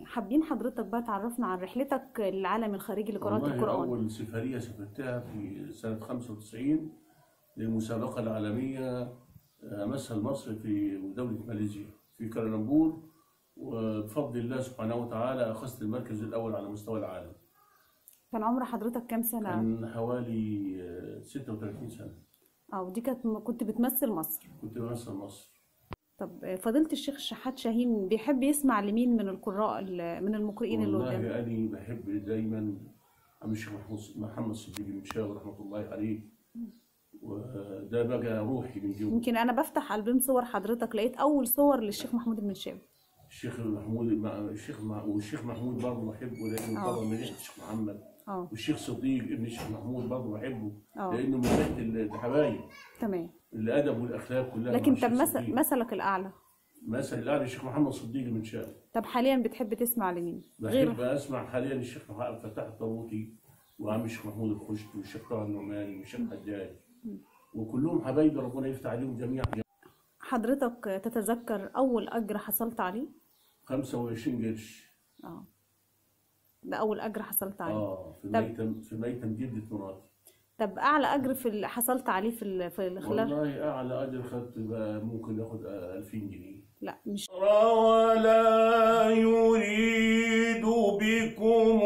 حابين حضرتك بقى تعرفنا عن رحلتك للعالم الخارجي لقراءة والله القرآن أول سفرية سافرتها في سنة 95 للمسابقة العالمية أمسها لمصر في دولة ماليزيا في كوالالمبور وبفضل الله سبحانه وتعالى أخذت المركز الأول على مستوى العالم كان عمر حضرتك كام سنة؟ كان حوالي آه، 36 سنة أو دي كانت كنت بتمثل مصر كنت بمثل مصر طب فضيلة الشيخ الشحات شاهين بيحب يسمع لمين من القراء ال- من المقرئين اللي قدام والله أنا بحب دايما عم الشيخ محمود محمد صديق المشاوي رحمة الله عليه وده بقى روحي من جوا يمكن أنا بفتح ألبوم صور حضرتك لقيت أول صور للشيخ محمود المنشاوي الشيخ محمود مع الشيخ مع والشيخ محمود برضه بحبه لانه آه. طبعا من ريحه الشيخ محمد اه والشيخ صديق ابن الشيخ محمود برضه بحبه اه لانه من ريحه الحبايب تمام الادب والاخلاق كلها لكن مع طب الشيخ مثل صديق. مثلك الأعلى مثل الان الشيخ محمد صديق من شام طب حاليا بتحب تسمع لمين؟ بحب غير اسمع حاليا الشيخ محمد فتح الطروطي وعم الشيخ محمود الخشت والشيخ طه النعماني والشيخ حجاج وكلهم حبايبي ربنا يفتح عليهم جميعا حضرتك تتذكر أول أجر حصلت عليه؟ 25 قرش اه ده أول أجر حصلت عليه اه في طب- ميتم في ميتم جده مراتي طب أعلى أجر في ال- حصلت عليه في ال- في خلال والله اعلى اجر خدت بقى ممكن ياخد 2000 جنيه لا مش ولا يريد بكم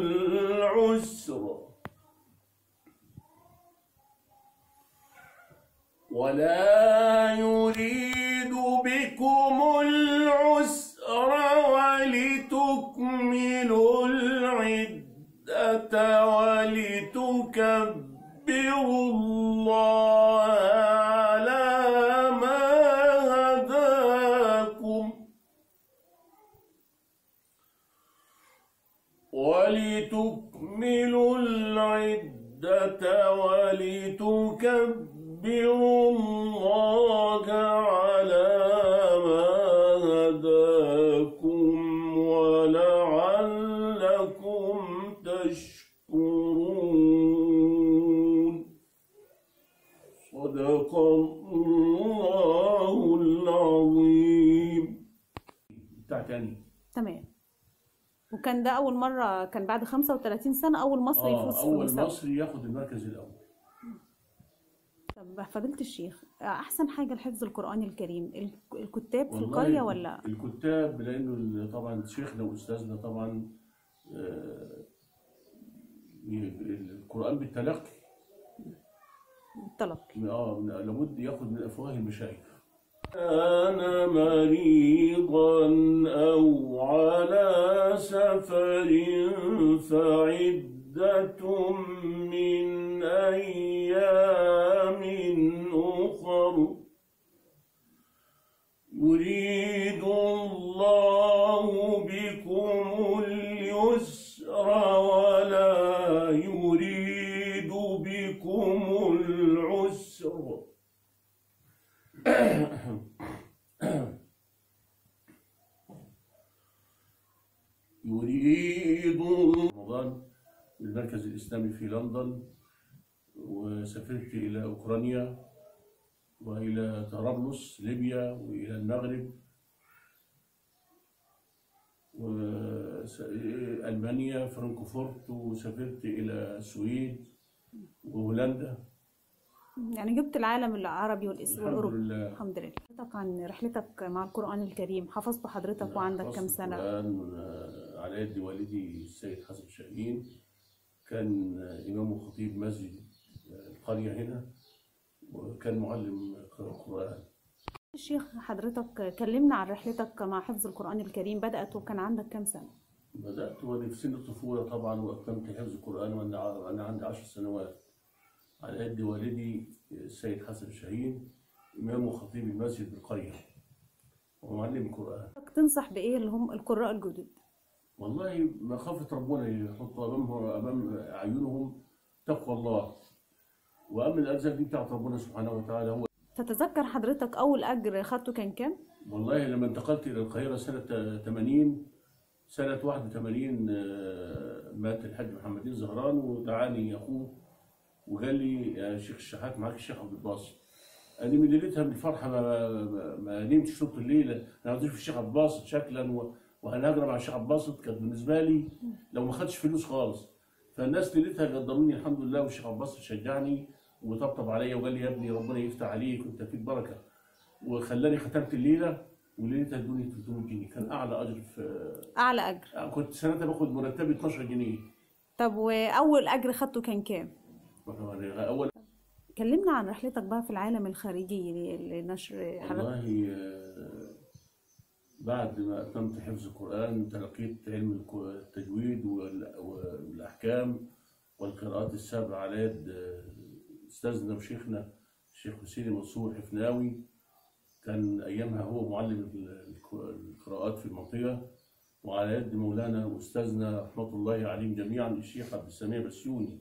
العسر ولا يريد بكم العسر ولتكملوا العدة ولتكبروا الله على ما هداكم ولتكملوا العدة ولتكبروا الله على ما هداكم ولعلكم تشكرون صدق الله العظيم بتاع تاني تمام وكان ده أول مرة كان بعد 35 سنة أول مصري يفوز اه في اول المسابقة مصري ياخد المركز الاول طب فضيلة الشيخ أحسن حاجة لحفظ القرآن الكريم ال- الكتاب في والله القرية ولا الكتاب لانه ال- طبعا شيخنا واستاذنا طبعا آه، ي- القران بالتلقي التلقي اه من- لابد ياخد من افواه المشايخ أنا مريضا أو على سفر فعدة من أيام أخر يريد الله بكم اليسر ولا يريد بكم العسر يريد رمضان المركز الإسلامي في لندن وسافرت إلى أوكرانيا وإلى طرابلس ليبيا وإلى المغرب وألمانيا فرانكفورت وسافرت إلى السويد وهولندا يعني جبت العالم العربي والإس- الحمد والأوروبي لله الحمد لله حضرتك عن رحلتك مع القرآن الكريم حفظته حضرتك وعندك كام حفظت سنة القرآن آه، على يد والدي السيد حسن شاهين كان آه، إمام وخطيب مسجد آه، القرية هنا وكان معلم قرآن الشيخ حضرتك كلمنا عن رحلتك مع حفظ القرآن الكريم بدأت وكان عندك كام سنة بدأت وأنا في سن الطفولة طبعا وأتممت حفظ القرآن وأنا ع- وأنا عندي عشر سنوات على يد والدي السيد حسن شاهين إمام وخطيب المسجد بالقرية ومعلم قرآن تنصح بإيه اللي هم القراء الجدد والله مخافة ربنا يحطوا أمامهم أمام أعينهم تقوى الله وأما الأرزاق دي بتاعت ربنا سبحانه وتعالى هو تتذكر حضرتك أول أجر خدته كان كام؟ والله لما انتقلت إلى القاهرة سنة 80 سنة 81 آه، مات الحاج محمدين زهران ودعاني أخوه وقال لي يا شيخ الشحات معاك الشيخ عبد الباسط أنا من ليلتها من الفرحة ما, ما, ما نمتش طول الليل أنا عاوز أشوف الشيخ عبد الباسط شكلا و- وهنهاجر مع الشيخ عباسط كانت بالنسبه لي لو ما خدش فلوس خالص فالناس ليلتها قدروني الحمد لله والشيخ عباسط شجعني وطبطب عليا وقال لي يا ابني ربنا يفتح عليك وانت فيك بركه وخلاني ختمت الليله وليلتها ادوني 300 جنيه كان اعلى اجر في اعلى اجر كنت سنتها باخد مرتبي 12 جنيه طب واول اجر خدته كان كام اول كلمنا عن رحلتك بقى في العالم الخارجي لنشر حضرتك والله آه، بعد ما أتممت حفظ القرآن تلقيت علم الك- التجويد وال- والأحكام والقراءات السبع على يد آه، أستاذنا وشيخنا الشيخ حسين منصور حفناوي كان أيامها هو معلم ال- الك- القراءات في المنطقة وعلى يد مولانا وأستاذنا رحمة الله عليهم جميعا الشيخ عبد السميع بسيوني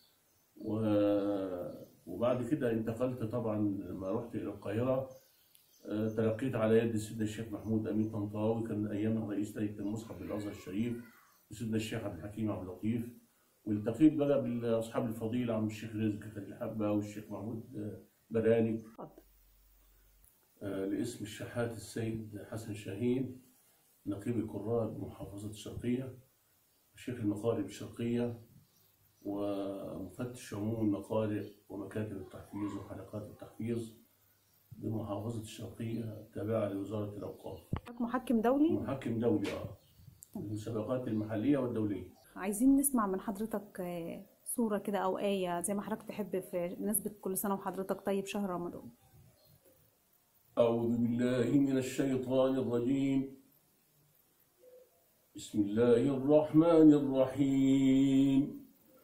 و- وبعد كده انتقلت طبعا لما رحت إلى القاهرة آه، تلقيت على يد سيدنا الشيخ محمود امين طنطاوي كان ايامها رئيس هيئه المصحف بالازهر الشريف وسيدنا الشيخ عبد الحكيم عبد اللطيف والتقيت بقى باصحاب الفضيله عم الشيخ رزق خليل الحبه والشيخ محمود آه، براني اتفضل. آه، لاسم الشحات السيد حسن شاهين نقيب القراء بمحافظه الشرقيه وشيخ المقارئ بالشرقيه ومفتش عموم المقارئ ومكاتب التحفيظ وحلقات التحفيظ بمحافظة الشرقية التابعة لوزارة الأوقاف حضرتك محكم دولي محكم دولي اه المسابقات المحلية والدولية عايزين نسمع من حضرتك آه، سورة كده أو آية زي ما حضرتك تحب في بمناسبة كل سنة وحضرتك طيب شهر رمضان أعوذ بالله من الشيطان الرجيم بسم الله الرحمن الرحيم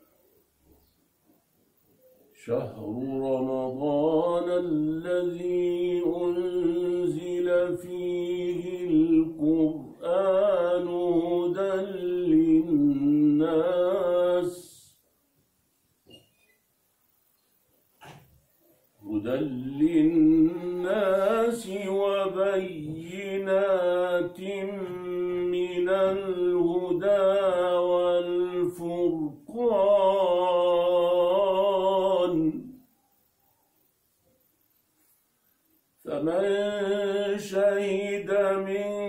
شهر رمضان الذي أنزل فيه القرآن هدى للناس هدى للناس وبينات من الهدى والفرقان فمن شهد من